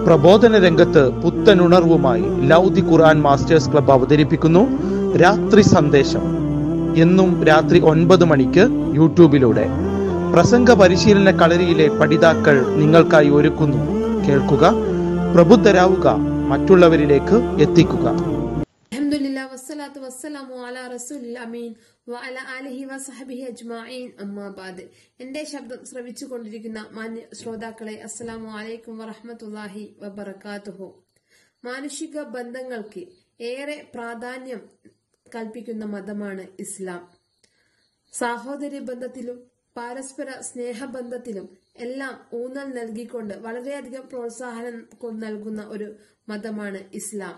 പ്രബോധന രംഗത്ത് പുത്തനുണർവുമായി ലൗദി ഖുർആൻ masters club അവതരിപ്പിക്കുന്നു രാത്രി സന്ദേശം എന്നും രാത്രി ഒൻപത് മണിക്ക് യൂട്യൂബിലൂടെ പ്രസംഗ പരിശീലന കളരിയിലെ പഠിതാക്കൾ നിങ്ങൾക്കായി ഒരുക്കുന്നു കേൾക്കുക പ്രബുദ്ധരാവുക മറ്റുള്ളവരിലേക്ക് എത്തിക്കുക അൽഹംദുലില്ലാ വസ്സലാത്തു വസ്സലാമു അലാ റസൂലിൽ അമീൻ വ അല ആലിഹി വസഹബിഹി അജ്മഈൻ അമ്മാ ബാദ് എന്റെ ശബ്ദം ശ്രവിച്ചു കൊണ്ടിരിക്കുന്ന മാന്യ ശ്രോതാക്കളെ അസ്സലാമു അലൈക്കും വറഹ്മത്തുള്ളാഹി വബറകാതുഹു മാനുഷിക ബന്ധങ്ങൾക്ക് ഏറെ പ്രാധാന്യം കൽപ്പിക്കുന്ന മതമാണ് ഇസ്ലാം സാഹോദര്യ ബന്ധത്തിലും പരസ്പര സ്നേഹബന്ധത്തിലും എല്ലാം ഊന്നൽ നൽകിക്കൊണ്ട് വളരെയധികം പ്രോത്സാഹനം കൊ- നൽകുന്ന ഒരു മതമാണ് ഇസ്ലാം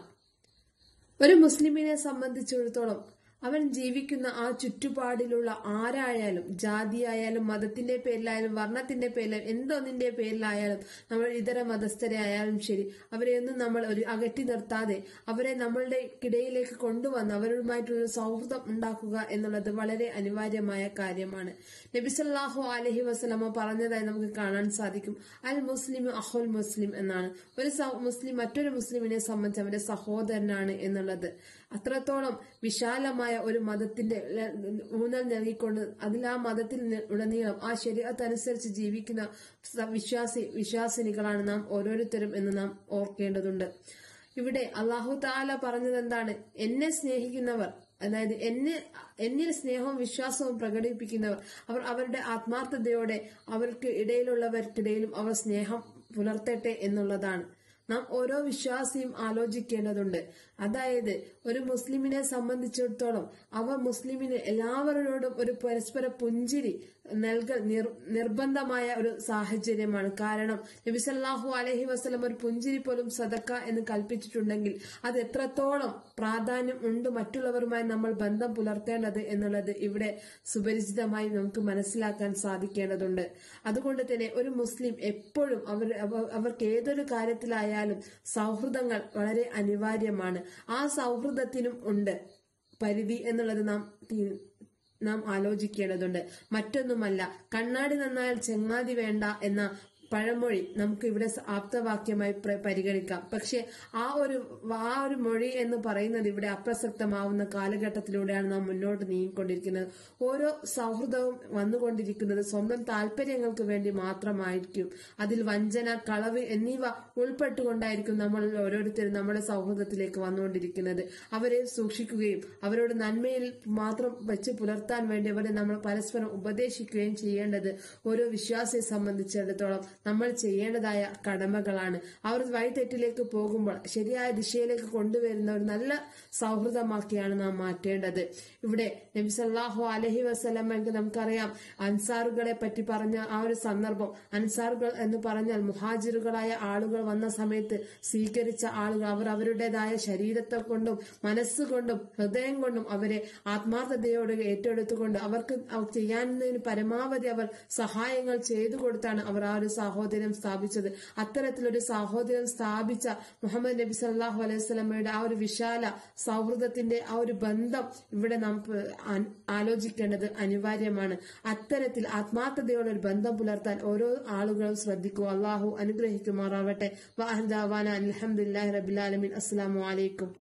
ഒരു മുസ്ലിമിനെ സംബന്ധിച്ചിടത്തോളം അവൻ ജീവിക്കുന്ന ആ ചുറ്റുപാടിലുള്ള ആരായാലും ജാതിയായാലും മതത്തിന്റെ പേരിലായാലും വർണ്ണത്തിന്റെ പേരിലായാലും എന്തൊന്നിന്റെ പേരിലായാലും നമ്മൾ ഇതര മതസ്ഥരെ ആയാലും ശരി അവരെയൊന്നും നമ്മൾ ഒരു അകറ്റി നിർത്താതെ അവരെ നമ്മളുടെ ഇടയിലേക്ക് കൊണ്ടുവന്ന് അവരുമായിട്ടുള്ള സൗഹൃദം ഉണ്ടാക്കുക എന്നുള്ളത് വളരെ അനിവാര്യമായ കാര്യമാണ് നബിസല്ലാഹു അലഹി വസ്ലമ പറഞ്ഞതായി നമുക്ക് കാണാൻ സാധിക്കും അൽ മുസ്ലിം അഹുൽ മുസ്ലിം എന്നാണ് ഒരു സ- മുസ്ലിം മറ്റൊരു മുസ്ലിമിനെ സംബന്ധിച്ച് അവന്റെ സഹോദരനാണ് എന്നുള്ളത് അത്രത്തോളം വിശാലമായ ഒരു മതത്തിന്റെ ല- ഊന്നൽ നൽകിക്കൊണ്ട് അതിൽ ആ മതത്തിൽ നി- ഉടനീളം ആ ശരീരത്തനുസരിച്ച് ജീവിക്കുന്ന സ- വിശ്വാസി വിശ്വാസിനികളാണ് നാം ഓരോരുത്തരും എന്ന് നാം ഓർക്കേണ്ടതുണ്ട് ഇവിടെ അള്ളാഹു താല പറഞ്ഞത് എന്താണ് എന്നെ സ്നേഹിക്കുന്നവർ അതായത് എന്നെ എന്നിൽ സ്നേഹവും വിശ്വാസവും പ്രകടിപ്പിക്കുന്നവർ അവർ അവരുടെ ആത്മാർത്ഥതയോടെ അവർക്ക് ഇടയിലുള്ളവർക്കിടയിലും അവർ സ്നേഹം പുലർത്തട്ടെ എന്നുള്ളതാണ് നാം ഓരോ വിശ്വാസിയും ആലോചിക്കേണ്ടതുണ്ട് അതായത് ഒരു മുസ്ലിമിനെ സംബന്ധിച്ചിടത്തോളം അവർ മുസ്ലിമിന് എല്ലാവരോടും ഒരു പരസ്പര പുഞ്ചിരി നൽകൽ നിർ- നിർബന്ധമായ ഒരു സാഹചര്യമാണ് കാരണം നബിസല്ലാഹു അലഹി വസ്ലം ഒരു പുഞ്ചിരി പോലും സദക്ക എന്ന് കൽപ്പിച്ചിട്ടുണ്ടെങ്കിൽ അത് എത്രത്തോളം പ്രാധാന്യം ഉണ്ട് മറ്റുള്ളവരുമായി നമ്മൾ ബന്ധം പുലർത്തേണ്ടത് എന്നുള്ളത് ഇവിടെ സുപരിചിതമായി നമുക്ക് മനസ്സിലാക്കാൻ സാധിക്കേണ്ടതുണ്ട് അതുകൊണ്ട് തന്നെ ഒരു മുസ്ലിം എപ്പോഴും അവർ അവ- അവർക്ക് ഏതൊരു കാര്യത്തിലായാലും സൗഹൃദങ്ങൾ വളരെ അനിവാര്യമാണ് ആ സൗഹൃദത്തിനും ഉണ്ട് പരിധി എന്നുള്ളത് നാം തി- നാം ആലോചിക്കേണ്ടതുണ്ട് മറ്റൊന്നുമല്ല കണ്ണാടി നന്നായാൽ ചെങ്ങാതി വേണ്ട എന്ന പഴമൊഴി നമുക്ക് ഇവിടെ സ- ആപ്തവാക്യമായി പ്ര- പരിഗണിക്കാം പക്ഷെ ആ ഒരു ആ ഒരു മൊഴി എന്ന് പറയുന്നത് ഇവിടെ അപ്രസക്തമാവുന്ന കാലഘട്ടത്തിലൂടെയാണ് നാം മുന്നോട്ട് നീങ്ങിക്കൊണ്ടിരിക്കുന്നത് ഓരോ സൗഹൃദവും വന്നുകൊണ്ടിരിക്കുന്നത് സ്വന്തം താല്പര്യങ്ങൾക്ക് വേണ്ടി മാത്രമായിരിക്കും അതിൽ വഞ്ചന കളവ് എന്നിവ ഉൾപ്പെട്ടുകൊണ്ടായിരിക്കും നമ്മൾ ഓരോരുത്തരും നമ്മുടെ സൗഹൃദത്തിലേക്ക് വന്നുകൊണ്ടിരിക്കുന്നത് അവരെ സൂക്ഷിക്കുകയും അവരോട് നന്മയിൽ മാത്രം വെച്ച് പുലർത്താൻ വേണ്ടി അവരെ നമ്മൾ പരസ്പരം ഉപദേശിക്കുകയും ചെയ്യേണ്ടത് ഓരോ വിശ്വാസിയെ സംബന്ധിച്ചിടത്തോളം നമ്മൾ ചെയ്യേണ്ടതായ കടമകളാണ് അവർ വഴിതെറ്റിലേക്ക് പോകുമ്പോൾ ശരിയായ ദിശയിലേക്ക് കൊണ്ടുവരുന്ന ഒരു നല്ല സൗഹൃദമാക്കിയാണ് നാം മാറ്റേണ്ടത് ഇവിടെ നബി സല്ലല്ലാഹു അലഹി വസ്ലമക്ക് നമുക്കറിയാം അൻസാറുകളെ പറ്റി പറഞ്ഞ ആ ഒരു സന്ദർഭം അൻസാറുകൾ എന്ന് പറഞ്ഞാൽ മുഹാജിറുകളായ ആളുകൾ വന്ന സമയത്ത് സ്വീകരിച്ച ആളുകൾ അവർ അവരുടേതായ ശരീരത്തെ കൊണ്ടും മനസ്സുകൊണ്ടും ഹൃദയം കൊണ്ടും അവരെ ആത്മാർത്ഥതയോട് ഏറ്റെടുത്തുകൊണ്ട് അവർക്ക് അവർ ചെയ്യാവുന്നതിന് പരമാവധി അവർ സഹായങ്ങൾ ചെയ്തു കൊടുത്താണ് അവർ ആ ഒരു സാഹോദര്യം സ്ഥാപിച്ചത് അത്തരത്തിലൊരു സാഹോദര്യം സ്ഥാപിച്ച മുഹമ്മദ് നബി സല്ലാഹു അലൈഹി സ്വലമയുടെ ആ ഒരു വിശാല സൗഹൃദത്തിന്റെ ആ ഒരു ബന്ധം ഇവിടെ നാം പ- ആ- ആലോചിക്കേണ്ടത് അനിവാര്യമാണ് അത്തരത്തിൽ ആത്മാർത്ഥതയോടെ ഒരു ബന്ധം പുലർത്താൻ ഓരോ ആളുകളും ശ്രദ്ധിക്കുക അള്ളാഹു അനുഗ്രഹിക്കുമാറാവട്ടെ വാഹദാവാന അലഹമുല്ലാ റബിലാലമിൻ അസ്സലാമു അലൈക്കും